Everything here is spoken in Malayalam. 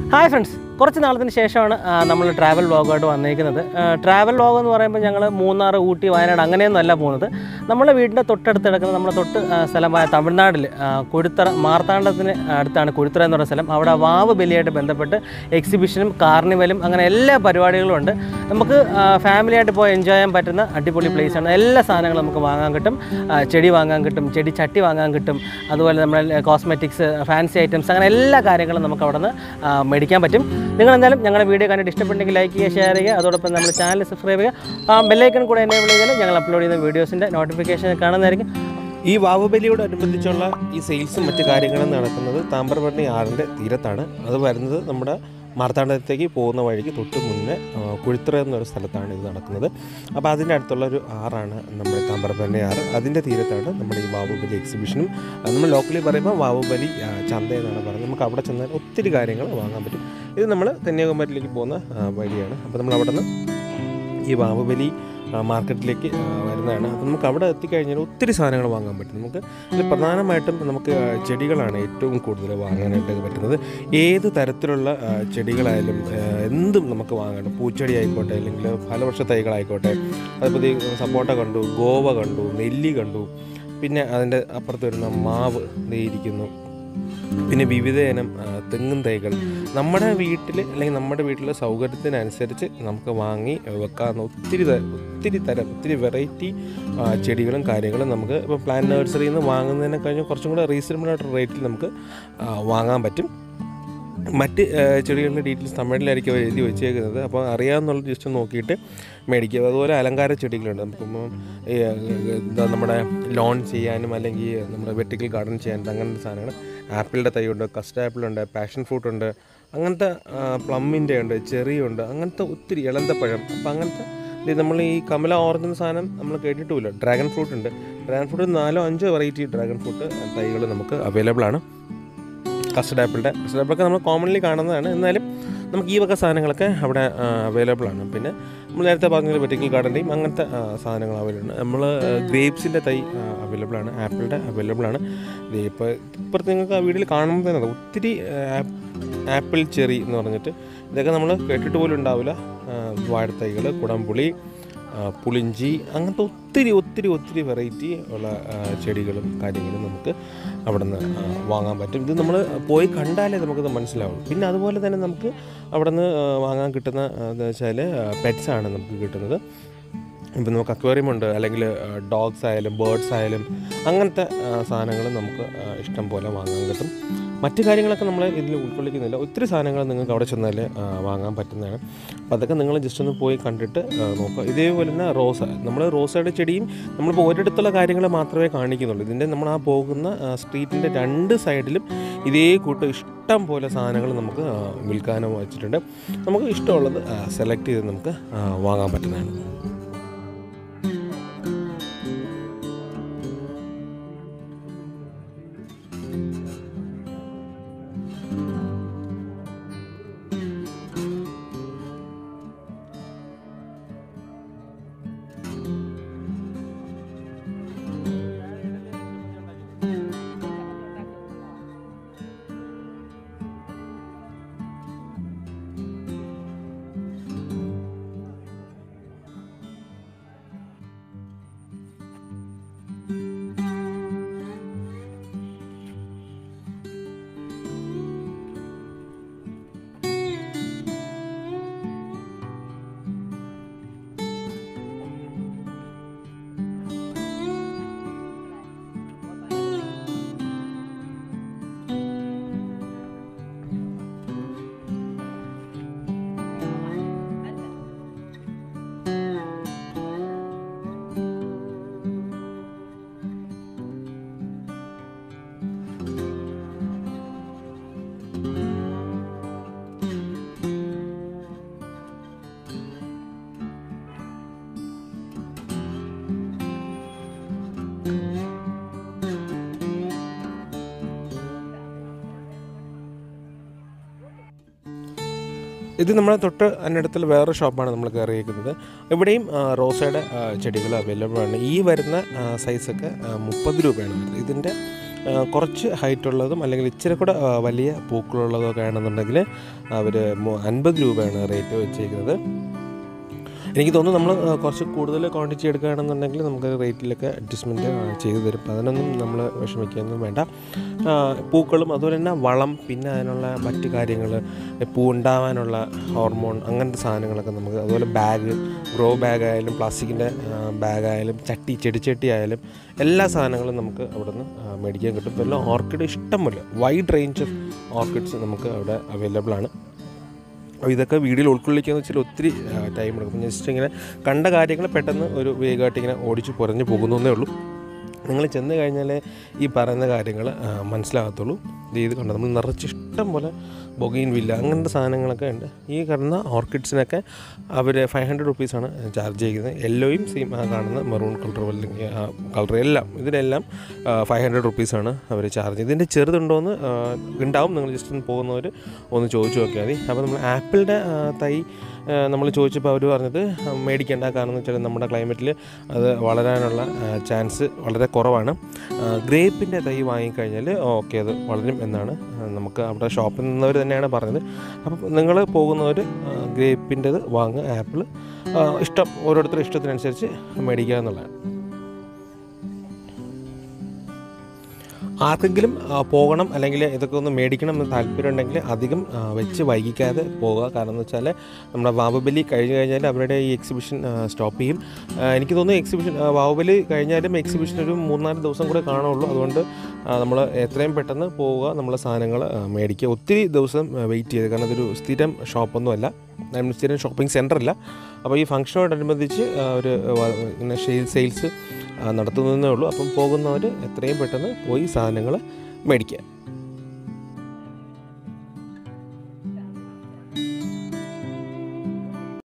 ഹായ് ഫ്രണ്ട്സ് കുറച്ച് നാളത്തിന് ശേഷമാണ് നമ്മൾ ട്രാവൽ വ്ളോഗായിട്ട് വന്നിരിക്കുന്നത് ട്രാവൽ വ്ളോഗ് എന്ന് പറയുമ്പോൾ ഞങ്ങൾ മൂന്നാർ ഊട്ടി വയനാട് അങ്ങനെയൊന്നും അല്ല പോകുന്നത് നമ്മുടെ വീടിൻ്റെ തൊട്ടടുത്ത് കിടക്കുന്ന നമ്മുടെ തൊട്ട് ആ, സ്ഥലമായ തമിഴ്നാട്ടിൽ ആ, കുഴുത്തറ മാർത്താണ്ഡത്തിന് അടുത്താണ് കുഴുത്തറ എന്ന് പറയുന്ന സ്ഥലം അവിടെ വാവ് ബലിയായിട്ട് ബന്ധപ്പെട്ട് എക്സിബിഷനും കാർണിവലും അങ്ങനെ എല്ലാ പരിപാടികളും ഉണ്ട് നമുക്ക് ഫാമിലിയായിട്ട് പോയി എൻജോയ് ചെയ്യാൻ പറ്റുന്ന അടിപൊളി place ആണ് എല്ലാ സാധനങ്ങളും നമുക്ക് വാങ്ങാൻ കിട്ടും ആ, ചെടി വാങ്ങാൻ കിട്ടും ചെടി ചട്ടി വാങ്ങാൻ കിട്ടും അതുപോലെ നമ്മുടെ കോസ്മെറ്റിക്സ് ഫാൻസി ഐറ്റംസ് അങ്ങനെ എല്ലാ കാര്യങ്ങളും നമുക്ക് അവിടെ നിന്ന് മേടിക്കാൻ പറ്റും നിങ്ങൾ എന്തായാലും ഞങ്ങളുടെ വീഡിയോ കണ്ടിട്ട് ഇഷ്ടപ്പെട്ടെങ്കിൽ ലൈക്ക് ചെയ്യുക ഷെയർ ചെയ്യുക അതോടൊപ്പം നമ്മുടെ ചാനൽ സബ്സ്ക്രൈബ് ചെയ്യുക ആ ബെല്ലൈക്കൺ കൂടെ എനേബിൾ ചെയ്താൽ ഞങ്ങൾ അപ്ലോഡ് ചെയ്യുന്ന വീഡിയോസിൻ്റെ നോട്ടിഫിക്കേഷൻ കാണുന്നതായിരിക്കും ഈ വാവുബലിയോടനുബന്ധിച്ചുള്ള ഈ സെയിൽസും മറ്റു കാര്യങ്ങളും നടക്കുന്നത് താമ്രപരണി ആറിൻ്റെ തീരത്താണ് അത് വരുന്നത് നമ്മുടെ മാർത്താണ്ഡത്തേക്ക് പോകുന്ന വഴിക്ക് തൊട്ട് മുന്നേ ആ, കുഴുത്തറ എന്നൊരു സ്ഥലത്താണ് ഇത് നടക്കുന്നത് അപ്പോൾ അതിൻ്റെ അടുത്തുള്ള ഒരു ആറാണ് നമ്മുടെ താമ്രപരണി ആറ് അതിൻ്റെ തീരത്താണ് നമ്മുടെ ഈ വാവുബലി എക്സിബിഷനും അത് നമ്മൾ ലോക്കലി പറയുമ്പോൾ വാവുബലി ആ, ചന്ത എന്നാണ് പറയുന്നത് നമുക്ക് അവിടെ ചെന്നാൽ ഒത്തിരി കാര്യങ്ങൾ വാങ്ങാൻ പറ്റും ഇത് നമ്മൾ കന്യാകുമാരിയിലേക്ക് പോകുന്ന ആ, വഴിയാണ് അപ്പോൾ നമ്മൾ അവിടെ നിന്ന് ഈ വാവുബലി ആ, മാർക്കറ്റിലേക്ക് ആ, വരുന്നതാണ് അപ്പോൾ നമുക്ക് അവിടെ എത്തിക്കഴിഞ്ഞാൽ ഒത്തിരി സാധനങ്ങൾ വാങ്ങാൻ പറ്റും നമുക്ക് ഇതിൽ പ്രധാനമായിട്ടും നമുക്ക് ആ, ചെടികളാണ് ഏറ്റവും കൂടുതൽ വാങ്ങാനായിട്ട് പറ്റുന്നത് ഏത് തരത്തിലുള്ള ആ, ചെടികളായാലും ആ, എന്തും നമുക്ക് വാങ്ങാം പൂച്ചെടി ആയിക്കോട്ടെ അല്ലെങ്കിൽ ഫലവൃക്ഷ തൈകളായിക്കോട്ടെ അതുപോലെ ഈ സപ്പോട്ട കണ്ടു ഗോവ കണ്ടു നെല്ലി കണ്ടു പിന്നെ അതിൻ്റെ അപ്പുറത്ത് വരുന്ന മാവ് ദേ ഇരിക്കുന്നു പിന്നെ വിവിധ ഇനം ആ, തെങ്ങും തൈകൾ നമ്മുടെ വീട്ടിൽ അല്ലെങ്കിൽ നമ്മുടെ വീട്ടിലെ സൗകര്യത്തിനനുസരിച്ച് നമുക്ക് വാങ്ങി വെക്കാവുന്ന ഒത്തിരി ത- ഒത്തിരി തരം ഒത്തിരി വെറൈറ്റി ചെടികളും കാര്യങ്ങളും നമുക്ക് ഇപ്പോൾ പ്ലാൻ നഴ്സറിയിൽ നിന്ന് വാങ്ങുന്നതിനെ കഴിഞ്ഞ് കുറച്ചും കൂടെ റീസണബിൾ ആയിട്ട് റേറ്റിൽ നമുക്ക് ആ, വാങ്ങാൻ പറ്റും മറ്റ് ആ, ചെടികളുടെ ഡീറ്റെയിൽസ് തമിഴിലായിരിക്കും അവർ എഴുതി വെച്ചേക്കുന്നത് അപ്പോൾ അറിയാമെന്നുള്ള ജസ്റ്റ് നോക്കിയിട്ട് മേടിക്കുക അതുപോലെ അലങ്കാര ചെടികളുണ്ട് നമുക്കിപ്പം ഈ, എന്താ നമ്മുടെ ലോൺ ചെയ്യാനും അല്ലെങ്കിൽ നമ്മുടെ വെർട്ടിക്കൽ ഗാർഡൻ ചെയ്യാനും അങ്ങനത്തെ സാധനങ്ങൾ ആപ്പിളിൻ്റെ തൈയുണ്ട് കസ്റ്റ് ആപ്പിളുണ്ട് പാഷൻ ഫ്രൂട്ട് ഉണ്ട് അങ്ങനത്തെ പ്ലമ്മിൻ്റെ ഉണ്ട് ചെറിയുണ്ട് അങ്ങനത്തെ ഒത്തിരി ഇളന്തപ്പഴം അപ്പം അങ്ങനത്തെ ഇത് നമ്മൾ ഈ കമല ഓറഞ്ച് എന്ന സാധനം നമ്മൾ കേട്ടിട്ടുമില്ല ഡ്രാഗൺ ഫ്രൂട്ട് ഉണ്ട് ഡ്രാഗൺ ഫ്രൂട്ട് നാലോ അഞ്ചോ വെറൈറ്റി ഡ്രാഗൺ ഫ്രൂട്ട് തൈകൾ നമുക്ക് അവൈലബിൾ ആണ് കസ്റ്റഡ് ആപ്പിളിൻ്റെ കസ്റ്റഡ് ആപ്പിളൊക്കെ നമ്മൾ കോമൺലി കാണുന്നതാണ് എന്നാലും നമുക്ക് ഈ വക സാധനങ്ങളൊക്കെ അവിടെ അവൈലബിൾ ആണ് പിന്നെ നമ്മൾ നേരത്തെ പറഞ്ഞ വെറ്റിക്കൽ ഗാർഡൻ്റെയും അങ്ങനത്തെ ആ, സാധനങ്ങൾ അവൈലബിൾ ആണ് നമ്മൾ ഗ്രേപ്സിൻ്റെ തൈ അവൈലബിൾ ആണ് ആപ്പിളിൻ്റെ അവൈലബിൾ ആണ് ദേ ഇപ്പോൾ ഇപ്പുറത്ത് നിങ്ങൾക്ക് ആ വീട്ടിൽ കാണുമ്പോൾ തന്നെ അറിയാം. ഒത്തിരി ആപ്പിൾ ചെറി എന്ന് പറഞ്ഞിട്ട് ഇതൊക്കെ നമ്മൾ കേട്ടിട്ട് പോലും ഉണ്ടാവില്ല വാഴത്തൈകൾ കുടംപുളി ആ, പുളിഞ്ചി അങ്ങനത്തെ ഒത്തിരി ഒത്തിരി ഒത്തിരി വെറൈറ്റി ഉള്ള ആ, ചെടികളും കാര്യങ്ങളും നമുക്ക് അവിടെ നിന്ന് വാങ്ങാൻ പറ്റും ഇത് നമ്മൾ പോയി കണ്ടാലേ നമുക്കത് മനസ്സിലാവുള്ളൂ പിന്നെ അതുപോലെ തന്നെ നമുക്ക് അവിടെ നിന്ന് വാങ്ങാൻ കിട്ടുന്ന ആ, എന്ന് വെച്ചാൽ പെറ്റ്സ് ആണ് നമുക്ക് കിട്ടുന്നത് ഇപ്പം നമുക്ക് അക്വേറിയം ഉണ്ട് അല്ലെങ്കിൽ ഡോഗ്സ് ആയാലും ബേർഡ്സ് ആയാലും അങ്ങനത്തെ സാധനങ്ങൾ നമുക്ക് ആ, ഇഷ്ടം പോലെ വാങ്ങാൻ കിട്ടും മറ്റു കാര്യങ്ങളൊക്കെ നമ്മൾ ഇതിൽ ഉൾക്കൊള്ളിക്കുന്നില്ല ഒത്തിരി സാധനങ്ങൾ നിങ്ങൾക്ക് അവിടെ ചെന്നാൽ ആ, വാങ്ങാൻ പറ്റുന്നതാണ് അപ്പോൾ അതൊക്കെ നിങ്ങൾ ജസ്റ്റ് ഒന്ന് പോയി കണ്ടിട്ട് ആ, നോക്കുക ഇതേപോലെ തന്നെ റോസ നമ്മൾ റോസയുടെ ചെടിയും നമ്മളിപ്പോൾ ഒരിടത്തുള്ള കാര്യങ്ങൾ മാത്രമേ കാണിക്കുന്നുള്ളൂ ഇതിൻ്റെ നമ്മൾ ആ പോകുന്ന സ്ട്രീറ്റിൻ്റെ രണ്ട് സൈഡിലും ഇതേ കൂട്ട് ഇഷ്ടം പോലെ സാധനങ്ങൾ നമുക്ക് ആ, വിൽക്കാനും വെച്ചിട്ടുണ്ട് നമുക്ക് ഇഷ്ടമുള്ളത് സെലക്ട് ചെയ്ത് നമുക്ക് ആ, വാങ്ങാൻ പറ്റുന്നതാണ് ഇത് നമ്മളെ തൊട്ട് അതിനടുത്തുള്ള വേറൊരു ഷോപ്പാണ് നമ്മൾ കയറിയിരിക്കുന്നത് ഇവിടെയും ആ, റോസയുടെ ചെടികൾ അവൈലബിൾ ആണ് ഈ വരുന്ന ആ, സൈസൊക്കെ ആ, മുപ്പത് രൂപയാണ് വരുന്നത് ഇതിൻ്റെ ആ, കുറച്ച് ഹൈറ്റ് ഉള്ളതും അല്ലെങ്കിൽ ഇച്ചിരി കൂടെ ആ, വലിയ പൂക്കളുള്ളതൊക്കെ ആണെന്നുണ്ടെങ്കിൽ അവർ അൻപത് രൂപയാണ് റേറ്റ് വെച്ചേക്കുന്നത് എനിക്ക് തോന്നുന്നു നമ്മൾ കുറച്ച് കൂടുതൽ ക്വാണ്ടിറ്റി എടുക്കുകയാണെന്നുണ്ടെങ്കിൽ നമുക്ക് റേറ്റിലൊക്കെ അഡ്ജസ്റ്റ്മെൻറ്റ് ചെയ്തു തരും അപ്പോൾ അതിനൊന്നും നമ്മൾ വിഷമിക്കുകയൊന്നും വേണ്ട ആ, പൂക്കളും അതുപോലെ തന്നെ വളം പിന്നെ അതിനുള്ള മറ്റു കാര്യങ്ങൾ പൂ ഉണ്ടാവാനുള്ള ഹോർമോൺ അങ്ങനത്തെ സാധനങ്ങളൊക്കെ നമുക്ക് അതുപോലെ ബാഗ് ഗ്രോ ബാഗ് ആയാലും പ്ലാസ്റ്റിക്കിൻ്റെ ബാഗ് ആയാലും ചട്ടി ചെടിച്ചട്ടി ആയാലും എല്ലാ സാധനങ്ങളും നമുക്ക് അവിടെ നിന്ന് മേടിക്കാൻ കിട്ടും ഇപ്പോൾ എല്ലാം ഓർക്കിഡ് ഇഷ്ടംപോലെ വൈഡ് റേഞ്ച് ഓഫ് ഓർക്കിഡ്സ് നമുക്ക് അവിടെ അവൈലബിൾ ആണ് അപ്പോൾ ഇതൊക്കെ വീഡിയോയിൽ ഉൾക്കൊള്ളിക്കുകയെന്ന് വെച്ചാൽ ഒത്തിരി ടൈം എടുക്കും ജസ്റ്റ് ഇങ്ങനെ കണ്ട കാര്യങ്ങൾ പെട്ടെന്ന് ഒരു വേഗമായിട്ട് ഇങ്ങനെ ഓടിച്ച് പുറഞ്ഞു പോകുന്നേ ഉള്ളൂ നിങ്ങൾ ചെന്ന് കഴിഞ്ഞാൽ ഈ പറയുന്ന കാര്യങ്ങൾ മനസ്സിലാകത്തുള്ളൂ ഇത് ഇത് കണ്ടോ നമ്മൾ നിറച്ച് ഇഷ്ടം പോലെ ബൊഗീൻ വില്ല അങ്ങനത്തെ സാധനങ്ങളൊക്കെ ഉണ്ട് ഈ കാണുന്ന ഓർക്കിഡ്സിനൊക്കെ അവർ ഫൈവ് ഹൺഡ്രഡ് റുപ്പീസാണ് ചാർജ് ചെയ്യുന്നത് യെല്ലോയും സെയിം ആ കാണുന്ന മെറൂൺ കളർ അല്ലെങ്കിൽ കളർ എല്ലാം ഇതിനെല്ലാം ഫൈവ് ഹൺഡ്രഡ് റുപ്പീസാണ് അവർ ചാർജ് ചെയ്യുന്നത് ഇതിൻ്റെ ചെറുതുണ്ടോയെന്ന് ഉണ്ടാവും നിങ്ങൾ ജസ്റ്റ് ഒന്ന് പോകുന്നവർ ഒന്ന് ചോദിച്ചു നോക്കിയാൽ മതി അപ്പോൾ നമ്മൾ ആപ്പിളിൻ്റെ തൈ നമ്മൾ ചോദിച്ചപ്പോൾ അവർ പറഞ്ഞത് ആ, മേടിക്കേണ്ട കാരണം എന്ന് വെച്ചാൽ നമ്മുടെ ക്ലൈമറ്റിൽ അത് വളരാനുള്ള ചാൻസ് വളരെ കുറവാണ് ഗ്രേപ്പിൻ്റെ തൈ വാങ്ങിക്കഴിഞ്ഞാൽ ഓക്കെ അത് വളരും എന്നാണ് ആ, നമുക്ക് അവിടെ ഷോപ്പിൽ നിന്നവർ തന്നെയാണ് പറഞ്ഞത് അപ്പം നിങ്ങൾ പോകുന്നവർ ഗ്രേപ്പിൻ്റെത് വാങ്ങുക ആപ്പിൾ ഇഷ്ടം ഓരോരുത്തരുടെ ഇഷ്ടത്തിനനുസരിച്ച് മേടിക്കുക എന്നുള്ളതാണ് ആർക്കെങ്കിലും ആ, പോകണം അല്ലെങ്കിൽ ഇതൊക്കെ ഒന്ന് മേടിക്കണം എന്ന് താല്പര്യം ഉണ്ടെങ്കിൽ അധികം ആ, വെച്ച് വൈകിക്കാതെ പോകുക കാരണം എന്ന് വെച്ചാൽ നമ്മുടെ ബാഹുബലി കഴിഞ്ഞ് കഴിഞ്ഞാൽ അവരുടെ ഈ എക്സിബിഷൻ സ്റ്റോപ്പ് ചെയ്യും ആ, എനിക്ക് തോന്നുന്നു എക്സിബിഷൻ ആ, ബാഹുബലി കഴിഞ്ഞാലും എക്സിബിഷൻ ഒരു മൂന്നാല് ദിവസം കൂടെ കാണുള്ളൂ അതുകൊണ്ട് നമ്മൾ എത്രയും പെട്ടെന്ന് പോവുക നമ്മളെ സാധനങ്ങൾ മേടിക്കുക ഒത്തിരി ദിവസം വെയിറ്റ് ചെയ്ത് കാരണം ഇതൊരു സ്ഥിരം ഷോപ്പൊന്നുമല്ല I mean, സ്ഥിരം ഷോപ്പിംഗ് സെൻ്റർ അല്ല അപ്പോൾ ഈ ഫംഗ്ഷനോടനുബന്ധിച്ച് ആ, ഒരു വ- ഇങ്ങനെ സെയിൽസ് നടത്തുന്നതേ ഉള്ളൂ അപ്പം പോകുന്നവർ എത്രയും പെട്ടെന്ന് പോയി സാധനങ്ങൾ മേടിക്കുക